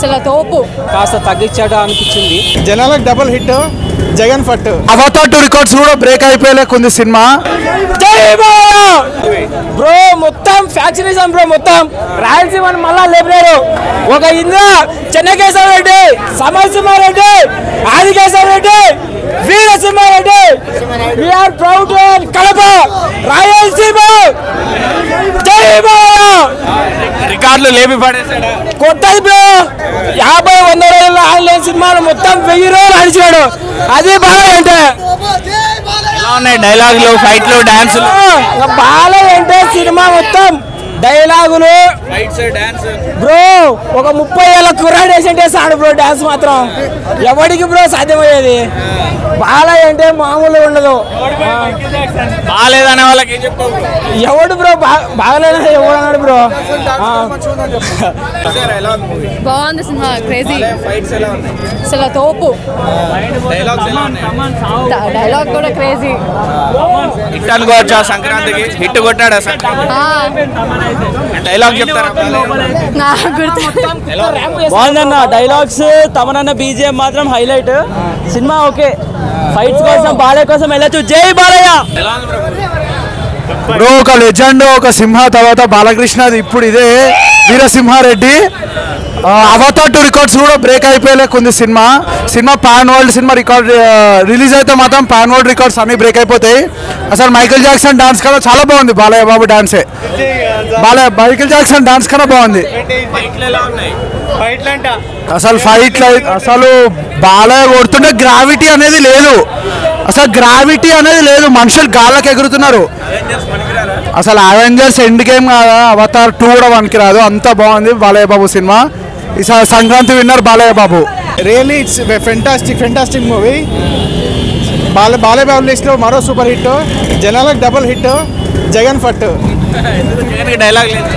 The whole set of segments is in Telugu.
అసలు తోపు కాస్త తగ్గించాడు అనిపించింది జనాలకు డబుల్ హిట్ జగన్ ఫట్ అవతార్ టూ రికార్డ్స్ కూడా బ్రేక్ అయిపోయేలేకుంది సినిమా బ్రో మొత్తం ఫ్యాక్షనిజం బ్రో మొత్తం రాయలసీమని మళ్ళా లేపినారు ఒక ఇంద్ర చెన్నకేశ్వర రెడ్డి సమరసింహారెడ్డి రెడ్డి ఆదికేశ్వర రెడ్డి వీరసింహారెడ్డి వీఆర్ ప్రౌడ్ కడప రాయలసీమ జై బాలా రికార్డులు లేపి పడేసాడా కొత్తది బ్రో యాభై వంద రోజుల్లో ఆన్లైన్ సినిమాలు మొత్తం వెయ్యి రోజులు అడిచాడు అది బాగా అంటే ఎలా ఉన్నాయి డైలాగులు ఫైట్లు డాన్సులు బాలయ్య అంటే సినిమా మొత్తం డైలాగులు ఫైట్స్ డాన్స్ బ్రో ఒక ముప్పై ఏళ్ళ కుర్రాడు వేసింటే సాడు బ్రో డాన్స్ మాత్రం ఎవడికి బ్రో సాధ్యమయ్యేది బాలయ్య అంటే మామూలుగా ఉండదు బాగాలేదనే వాళ్ళకి ఏం చెప్తావు ఎవడు బ్రో బాగలేనా ఎవడు అన్నాడు బ్రో ఆ. ఎలా ఉంది మూవీ బాగుంది సినిమా క్రేజీ ఫైట్స్ ఎలా ఉన్నాయి అసలు తోపు డైలాగ్స్ ఎలా ఉన్నాయి డైలాగ్ కూడా క్రేజీ హిట్ అనుకోవచ్చా సంక్రాంతికి హిట్ కొట్టాడా సంక్రాంతి డైలాగ్ చెప్తారా నాకు గుర్తు బాగుందన్న డైలాగ్స్ తమనన్న బీజిఎం మాత్రం హైలైట్ సినిమా ఓకే ఫైట్స్ కోసం బాలయ్య కోసం వెళ్ళచ్చు జై బాలయ్య ఎలా ఉంది బ్రో బ్రో ఒక లెజెండ్ ఒక సింహ తర్వాత బాలకృష్ణది ఇప్పుడు ఇదే వీరసింహారెడ్డి ఆ, అవతార్ టూ రికార్డ్స్ కూడా బ్రేక్ అయిపోయేలేకుంది cinema cinema pan world cinema record release అయితే మాత్రం పాన్ వరల్డ్ రికార్డ్స్ అన్ని బ్రేక్ అయిపోతాయి అసలు మైకిల్ జాక్సన్ డాన్స్ కన్నా చాలా బాగుంది బాలయ్య బాబు డాన్సే బాలయ్య మైకిల్ జాక్సన్ డాన్స్ కన్నా బాగుంది ఫైట్లు ఎలా ఉన్నాయి ఫైట్లు అంట అసలు ఫైట్లు అయి- అసలు బాలయ్య కొడుతుంటే గ్రావిటీ అనేది లేదు అసలు గ్రావిటీ అనేది లేదు మనుషులు గాళ్ళకి ఎగురుతున్నారు అసలు అవెంజర్స్ ఎండ్ గేమ్ కాదా అవతార్ టూ కూడా వన్కి రాదు అంత బాగుంది బాలయ్య బాబు సినిమా ఈసారి Sankranti winner Balayya Babu really it's fantastic fantastic movie Bala Balayya Babu లిస్ట్లో మరో సూపర్ హిట్ జనాలకు డబుల్ హిట్ జగన్ ఫట్ డైలాగ్ లేదు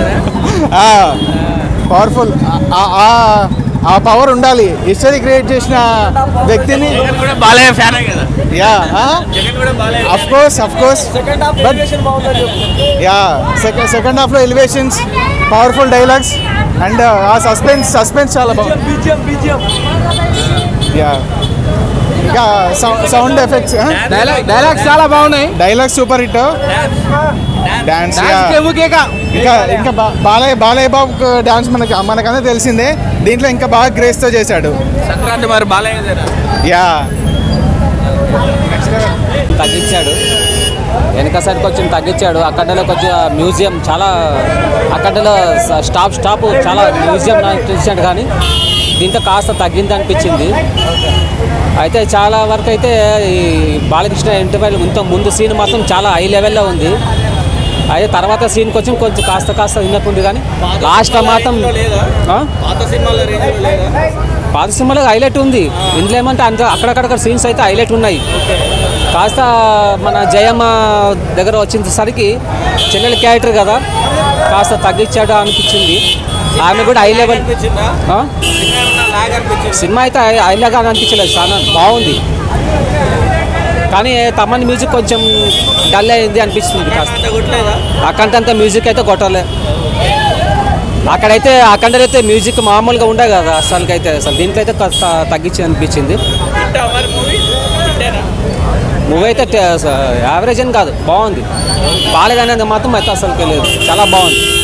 పవర్ఫుల్ ఆ పవర్ ఉండాలి హిస్టరీ క్రియేట్ చేసిన వ్యక్తిని జగన్ కూడా బాలయ్య ఫ్యానే కదా యా జగన్ కూడా Balayya of course of course yeah second second హాఫ్లో elevations powerful dialogues and uh suspense suspense చాలా బాగుంది యా ఇంకా సౌండ్ ఎఫెక్ట్స్ డైలాగ్స్ చాలా బాగున్నాయి డైలాగ్ సూపర్ హిట్ డాన్స్ ఇంకా ఇంకా బా- బాలయ్య బాలయ్య బాబు డాన్స్ మనకి మనకంతా తెలిసిందే దీంట్లో ఇంకా బాగా గ్రేస్తో చేశాడు సంక్రాంతి మరి బాలయ్య యా తగ్గించాడు వెనక సైడ్ కొంచెం తగ్గించాడు అక్కడలో కొంచెం మ్యూజియం చాలా అక్కడలో స్టాప్ స్టాప్ చాలా మ్యూజియం నాకు తెలిసాడు కానీ దీంతో కాస్త తగ్గింది అనిపించింది అయితే చాలా వరకు అయితే ఈ బాలకృష్ణ ఇంటర్వెల్ ఇంత ముందు సీన్ మాత్రం చాలా హై లెవెల్లో ఉంది అయితే తర్వాత సీన్ కొంచెం కొంచెం కాస్త కాస్త విన్నప్పుడు కానీ లాస్ట్ మాత్రం ఆ? పాత సినిమాలో రేంజ్ లేదా పాత సినిమాలో హైలైట్ ఉంది ఇందులో ఏమంటే అంత అక్కడక్కడ సీన్స్ అయితే హైలైట్ ఉన్నాయి కాస్త మన జయమ్మ దగ్గర వచ్చేసరికి చెల్లెల క్యారెక్టర్ కదా కాస్త తగ్గించాడు అనిపించింది ఆమె కూడా హై లెవెల్ అనిపించిందా ఆ? ఏమన్నా లాగ్ అనిపించింది సినిమా అయితే హై- హైలాగా అనిపించలేదు చాలా బాగుంది కానీ తమన్ మ్యూజిక్ కొంచెం డల్ అయింది అనిపిస్తుంది కాస్త అంత కొట్టలేదా అక్కడంత మ్యూజిక్ అయితే కొట్టలే అక్కడైతే అక్కడైతే మ్యూజిక్ మామూలుగా ఉండే కదా అసలుకైతే అసలు దీనికైతే కాస్త తగ్గించి అనిపించింది హిట్ మరి మూవీ హిట్టేనా మూవీ అయితే యావరేజ్ అని కాదు బాగుంది బాగాలేదనేది మాత్రం అయితే అసలుకే లేదు చాలా బాగుంది